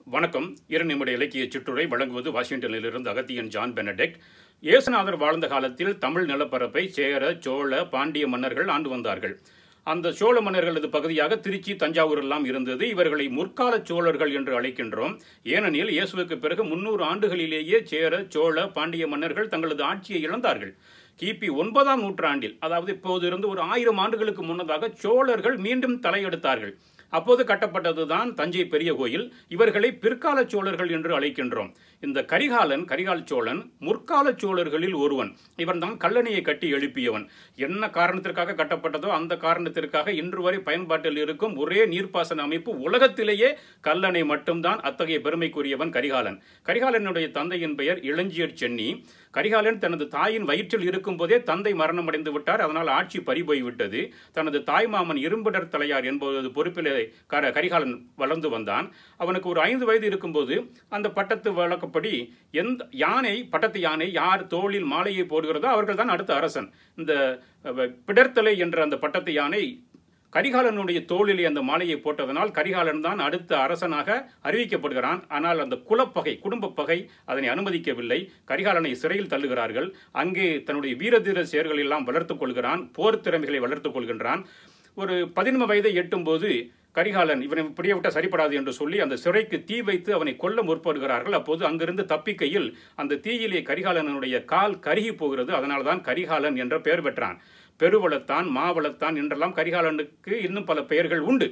வணக்கம் இரு நிமிட இலக்கிய சிற்றுரை வழங்குவது வாஷிங்டனிலிருந்து அகத்தியன் ஜான் பெனடெக்ட் இயேசுநாதர் வாழ்ந்த காலத்தில் தமிழ் நிலப்பரப்பை சேர சோழ பாண்டிய மன்னர்கள் ஆண்டு வந்தார்கள் அந்த சோழ மன்னர்களது பகுதியாக திருச்சி தஞ்சாவூர் எல்லாம் இருந்தது இவர்களை முற்கால சோழர்கள் என்று அழைக்கின்றோம் ஏனெனில் இயேசுவுக்கு பிறகு முன்னூறு ஆண்டுகளிலேயே சேர சோழ பாண்டிய மன்னர்கள் தங்களது ஆட்சியை இழந்தார்கள் கிபி ஒன்பதாம் நூற்றாண்டில் அதாவது இப்போது இருந்து ஒரு ஆயிரம் ஆண்டுகளுக்கு முன்னதாக சோழர்கள் மீண்டும் தலையெடுத்தார்கள் அப்போது கட்டப்பட்டதுதான் தஞ்சை பெரிய கோயில் இவர்களை பிற்கால சோழர்கள் என்று அழைக்கின்றோம் இந்த கரிகாலன் கரிகால் சோழன் முற்கால சோழர்களில் ஒருவன் இவன் தான் கல்லணையை கட்டி எழுப்பியவன் என்ன காரணத்திற்காக கட்டப்பட்டதோ அந்த காரணத்திற்காக இன்று வரை பயன்பாட்டில் இருக்கும் ஒரே நீர்ப்பாசன அமைப்பு உலகத்திலேயே கல்லணை மட்டும்தான் அத்தகைய பெருமைக்குரியவன் கரிகாலன் கரிகாலனுடைய தந்தையின் பெயர் இளஞ்சியர் சென்னி கரிகாலன் தனது தாயின் வயிற்றில் இருக்கும் போதே தந்தை மரணமடைந்து விட்டார் அதனால் ஆட்சி பறிபோய்விட்டது தனது தாய்மாமன் இரும்பிடர் தலையார் என்பது பொறுப்பிலே கர கரிகாலன் வளர்ந்து வந்தான் அவனுக்கு ஒரு ஐந்து வயது இருக்கும்போது அந்த பட்டத்து வழக்கப்படி எந்த யானை பட்டத்து யானை யார் தோளில் மாலையை போடுகிறதோ அவர்கள் தான் அடுத்த அரசன் இந்த அஹ், பிடர்த்தலை என்ற அந்த பட்டத்து யானை கரிகாலனுடைய தோளிலே அந்த மாலையை போட்டதனால் கரிகாலன் தான் அடுத்த அரசனாக அறிவிக்கப்படுகிறான் ஆனால் அந்த குலப்பகை குடும்ப பகை அதனை அனுமதிக்கவில்லை கரிகாலனை சிறையில் தள்ளுகிறார்கள் அங்கே தன்னுடைய வீரதீர செயல்கள் எல்லாம் வளர்த்துக் கொள்கிறான் போர் திறமைகளை வளர்த்துக் கொள்கின்றான் ஒரு பதினொன்று வயதை எட்டும்போது கரிகாலன் இவனை இப்படியே விட்ட சரிப்படாது என்று சொல்லி அந்த சிறைக்கு தீ வைத்து அவனை கொல்ல முற்படுகிறார்கள் அப்போது அங்கிருந்து தப்பிக்கையில் அந்த தீயிலே கரிகாலனுடைய கால் கருகி போகிறது அதனால்தான் கரிகாலன் என்ற பெயர் பெற்றான் பெருவளத்தான் மாவளத்தான் என்றெல்லாம் கரிகாலனுக்கு இன்னும் பல பெயர்கள் உண்டு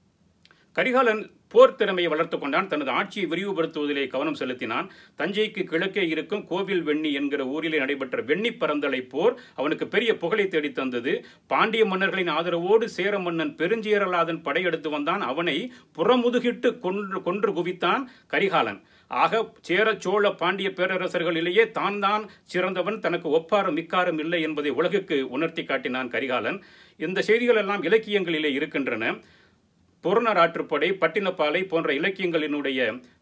கரிகாலன் போர் திறமையை வளர்த்து கொண்டான் தனது ஆட்சியை விரிவுபடுத்துவதிலே கவனம் செலுத்தினான் தஞ்சைக்கு கிழக்கே இருக்கும் கோவில் வெண்ணி என்கிற ஊரிலே நடைபெற்ற வெண்ணி பரந்தலை போர் அவனுக்கு பெரிய புகழை தேடித் தந்தது பாண்டிய மன்னர்களின் ஆதரவோடு சேர மன்னன் பெருஞ்சேரலாதன் படையெடுத்து வந்தான் அவனை புறமுதுகிட்டு கொன்று கொன்று குவித்தான் கரிகாலன் ஆக சேர சோழ பாண்டிய பேரரசர்களிலேயே தான் தான் சிறந்தவன் தனக்கு ஒப்பாரும் மிக்காரும் இல்லை என்பதை உலகுக்கு உணர்த்தி காட்டினான் கரிகாலன் இந்த செய்திகள் எல்லாம் இலக்கியங்களிலே இருக்கின்றன புறநராற்றுப்படை பட்டினப்பாலை போன்ற இலக்கியங்களினுடைய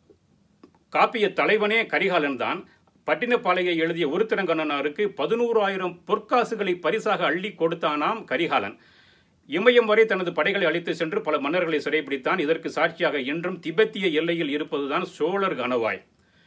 காப்பிய தலைவனே கரிகாலன் தான் பட்டினப்பாலையை எழுதிய ஒருத்திரங்கண்ணனாருக்கு பதினோராயிரம் பொற்காசுகளை பரிசாக அள்ளி கொடுத்தானாம் கரிகாலன் இமயம் வரை தனது படைகளை அழைத்து சென்று பல மன்னர்களை சிறைப்பிடித்தான் இதற்கு சாட்சியாக இன்றும் திபெத்திய எல்லையில் இருப்பதுதான் சோழர் கணவாய்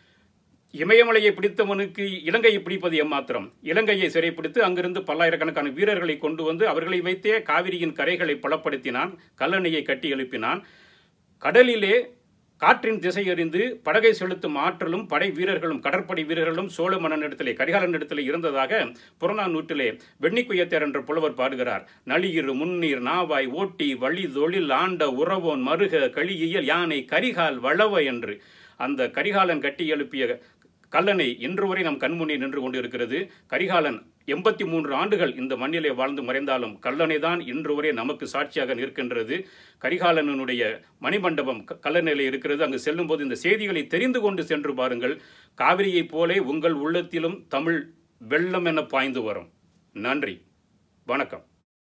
இமயமலையை பிடித்தவனுக்கு இலங்கையை பிடிப்பது எம்மாத்திரம் இலங்கையை சிறைப்பிடித்து அங்கிருந்து பல்லாயிரக்கணக்கான வீரர்களை கொண்டு வந்து அவர்களை வைத்தே காவிரியின் கரைகளை பலப்படுத்தினான் கல்லணையை கட்டி எழுப்பினான் கடலிலே காற்றின் திசை அறிந்து படகை செலுத்தும் ஆற்றலும் படை வீரர்களும் கடற்படை வீரர்களும் சோழ மன்னனிடத்திலே கரிகாலனிடத்திலே இருந்ததாக புறநானூற்றிலே வெண்ணிக்குயத்தேர் என்ற புலவர் பாடுகிறார் நளியிரு முன்னீர் நாவாய் ஓட்டி வழி தொழில் ஆண்ட உறவோன் மருக களியியல் யானை கரிகால் வளவ என்று அந்த கரிகாலன் கட்டி எழுப்பிய கல்லணை இன்று வரை நம் கண்முன்னே நின்று கொண்டிருக்கிறது கரிகாலன் எண்பத்தி மூன்று ஆண்டுகள் இந்த மண்ணிலே வாழ்ந்து மறைந்தாலும் கல்லணை தான் இன்று வரை நமக்கு சாட்சியாக நிற்கின்றது கரிகாலனுடைய மணிமண்டபம் க- கல்லணையிலே இருக்கிறது அங்கு செல்லும்போது இந்த செய்திகளை தெரிந்து கொண்டு சென்று பாருங்கள் காவிரியைப் போலே உங்கள் உள்ளத்திலும் தமிழ் வெள்ளம் என பாய்ந்து வரும் நன்றி வணக்கம்